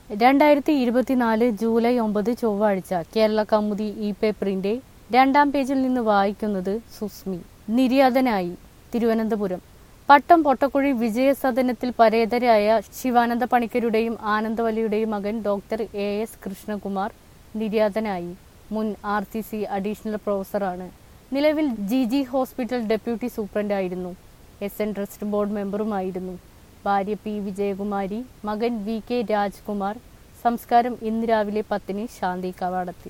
രണ്ടായിരത്തി ഇരുപത്തിനാല് ജൂലൈ ഒമ്പത് ചൊവ്വാഴ്ച കേരള കൗമുദി ഇ പേപ്പറിന്റെ രണ്ടാം പേജിൽ നിന്ന് വായിക്കുന്നത് സുസ്മി നിര്യാതനായി തിരുവനന്തപുരം പട്ടം പൊട്ടക്കുഴി വിജയസദനത്തിൽ പരേതരായ ശിവാനന്ദ പണിക്കരുടെയും ആനന്ദവല്ലിയുടെയും മകൻ ഡോക്ടർ എ എസ് കൃഷ്ണകുമാർ നിര്യാതനായി മുൻ ആർ സി സി അഡീഷണൽ പ്രൊഫസറാണ് നിലവിൽ ജി ജി ഹോസ്പിറ്റൽ ഡെപ്യൂട്ടി സൂപ്രണ്ടായിരുന്നു എസ് എൻ ട്രസ്റ്റ് ബോർഡ് മെമ്പറുമായിരുന്നു ഭാര്യ പി വിജയകുമാരി മകൻ വി കെ രാജ്കുമാർ സംസ്കാരം ഇന്ന് രാവിലെ പത്തിന് ശാന്തി കവാടത്തിൽ